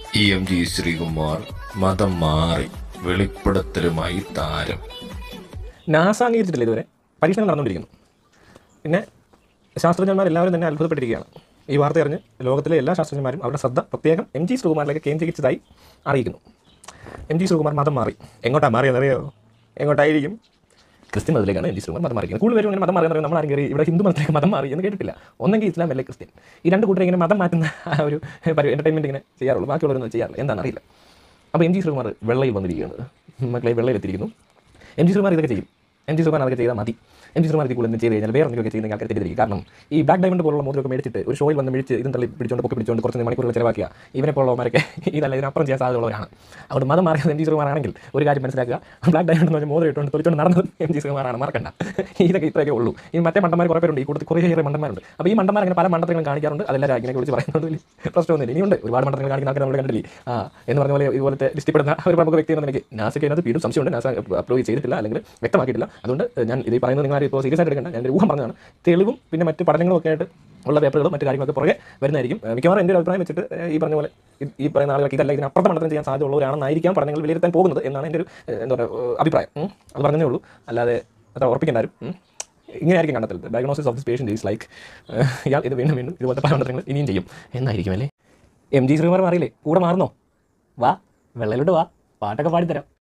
E M G Sreekumar മതം മാറി വെളിപ്പെടുത്തലുമായി താരം നാസ അംഗീകരിച്ചിട്ടില്ല ഇതുവരെ പരീക്ഷണങ്ങൾ നടന്നുകൊണ്ടിരിക്കുന്നു പിന്നെ ശാസ്ത്രജ്ഞന്മാർ എല്ലാവരും തന്നെ അത്ഭുതപ്പെട്ടിരിക്കുകയാണ് ഈ വാർത്ത അറിഞ്ഞ് ലോകത്തിലെ എല്ലാ ശാസ്ത്രജ്ഞന്മാരും അവരുടെ ശ്രദ്ധ പ്രത്യേകം എം ജി ശ്രീകുമാറിലേക്ക് കേന്ദ്രീകരിച്ചതായി അറിയിക്കുന്നു എം ജി ശ്രീകുമാർ മതം മാറി എങ്ങോട്ടാണ് മാറിയെന്നറിയോ എങ്ങോട്ടായിരിക്കും ക്രിസ്ത്യൻ മതത്തിലേക്കാണ് എം ജി ശ്രീകുമാർ മതം മാറിയിരിക്കുന്നത് കൂടുതൽ പേരും ഇങ്ങനെ മതം മാറിയെന്ന് നമ്മൾ ആരും കയറി ഇവിടെ ഹിന്ദു മതത്തിലേക്ക് മതം മാറി എന്ന് കേട്ടിട്ടില്ല ഒന്നെങ്കിൽ ഇസ്ലാം അല്ലെ ക്രിസ്ത്യൻ ഈ രണ്ട് കൂട്ടരെ ഇങ്ങനെ മതം മാറ്റുന്ന ആ ഒരു എൻ്റർടൈൻമെൻറ്റ് ഇങ്ങനെ ചെയ്യാറുള്ളൂ ബാക്കിയുള്ളവരൊന്നും ചെയ്യാറില്ല എന്താണെന്ന് അറിയില്ല അപ്പോൾ എം ജി ശ്രീകുമാർ വെള്ളയിൽ വന്നിരിക്കുകയാണ് മക്കളെ വെള്ളയിൽ എത്തിയിരിക്കുന്നു എം ജി ശ്രീകുമാർ ഇതൊക്കെ ചെയ്യും എം ജി ശ്രീകുമാർ അതൊക്കെ ചെയ്താൽ മതി എം ജി ശ്രീകുമാർ ഇതിൽ കൂടുതൽ ചെയ്ത് കഴിഞ്ഞാൽ വേറെ എന്തെങ്കിലുമൊക്കെ ചെയ്യുന്ന ആൾക്കാർ തെറ്റിദ്ധരിക്കും കാരണം ഈ ബ്ലാക്ക് ഡയമണ്ട് പോലുള്ള മോതിരമൊക്കെ മേടിച്ചിട്ട് ഒരു ഷോയിൽ വന്ന് മേടിച്ച് ഇതും തള്ളി പിടിച്ചുകൊണ്ട് പൊക്കി പിടിച്ചുകൊണ്ട് കുറച്ച് മണിക്കൂറുകൾ ചിലവാക്കുക ഇവനെ പോലുള്ളവരൊക്കെ ഇതല്ല ഇതിനപ്പുറം ചെയ്യാൻ സാധ്യതയുള്ളവരാണ് അതുകൊണ്ട് മതം മാറിയത് എം ജി ശ്രീകുമാറാണെങ്കിൽ ഒരു കാര്യം മനസ്സിലാക്കുക ബ്ലാക്ക് ഡയമണ്ട് എന്ന് പറഞ്ഞാൽ മോതിരം ഇട്ടുകൊണ്ട് തൊലിച്ചുകൊണ്ട് നടന്നത് എം ജി ശ്രീകുമാറാണ് മറക്കണ്ട ഇതൊക്കെ ഇത്രയൊക്കെ ഉള്ളൂ ഈ മറ്റേ മണ്ടന്മാർ കുറേ പേരുണ്ട് ഈ കൂട്ടത്തിൽ കുറേയേറെ മണ്ടന്മാരുണ്ട് അപ്പോൾ ഈ മണ്ടന്മാർ അങ്ങനെ പല മണ്ടത്തങ്ങളും കാണിക്കാറുണ്ട് അതെല്ലാം രാജ്ഞിനെ കുറിച്ച് പറയുന്നത് വലിയ പ്രശ്നമൊന്നുമില്ല ഇനിയുണ്ട് ഒരുപാട് മണ്ടത്തങ്ങൾ കാണിക്കുന്ന ആൾക്കാർ നമ്മൾ കണ്ടില്ലേ ആ എന്ന് പറഞ്ഞ പോലെ ഇതുപോലത്തെ ലിസ്റ്റിപ്പെടുന്ന ഒരു പ്രമുഖ വ്യക്തി എന്ന എനിക്ക് നാസയ്ക്ക് അതിനകത്ത് വീണ്ടും സംശയമുണ്ട് നാസ അപ്രൂവ് ചെയ്തിട്ടില്ല അല്ലെങ്കിൽ വ്യക്തമാക്കിയിട്ടില്ല അതുകൊണ്ട് ഞാൻ ഇത് പറയുന്നത് നിങ്ങൾ ഇപ്പോൾ സീരിയസ് ആയിട്ട് എടുക്കേണ്ട ഞാൻ ഒരു ഊഹം പറഞ്ഞതാണ് തെളിവും പിന്നെ മറ്റ് പഠനങ്ങളും ഒക്കെ ആയിട്ട് ഉള്ള പേപ്പറുകളും മറ്റു കാര്യങ്ങളൊക്കെ പുറകെ വരുന്നതായിരിക്കും ഏഹ് മിക്കവാറും എൻ്റെ ഒരു അഭിപ്രായം വെച്ചിട്ട് ഏഹ് ഈ പറഞ്ഞ പോലെ ഇത് ഈ പറയുന്ന ആളുകൾക്ക് ഇതല്ല ഇതിന് അപ്പുറത്തെ മണ്ഡലം ചെയ്യാൻ സാധ്യതയുള്ളവരാണെന്നായിരിക്കാം പഠനങ്ങൾ വിലയിരുത്താൻ പോകുന്നത് എന്നാണ് എൻ്റെ ഒരു ഏഹ് എന്താ പറയുക ഏഹ് അഭിപ്രായം ഉം. അത് പറഞ്ഞതേ ഉള്ളൂ അല്ലാതെ അത്ര ഉറപ്പിക്കേണ്ട ആരും ഉം. ഇങ്ങനെയായിരിക്കും കണ്ടെത്തൽ diagnosis of this patient is like ഇയാൾ ഇത് വീണ്ടും വീണ്ടും ഇതുപോലത്തെ പല മണ്ഡലങ്ങൾ ഇനിയും ചെയ്യും എന്നായിരിക്കും അല്ലേ എം ജി ശ്രീകുമാർ മാറിയില്ലേ കൂടെ മാറുന്നോ വാ വെള്ളയിലോട്ട് വാ പാട്ടൊക്കെ പാടിത്തരാം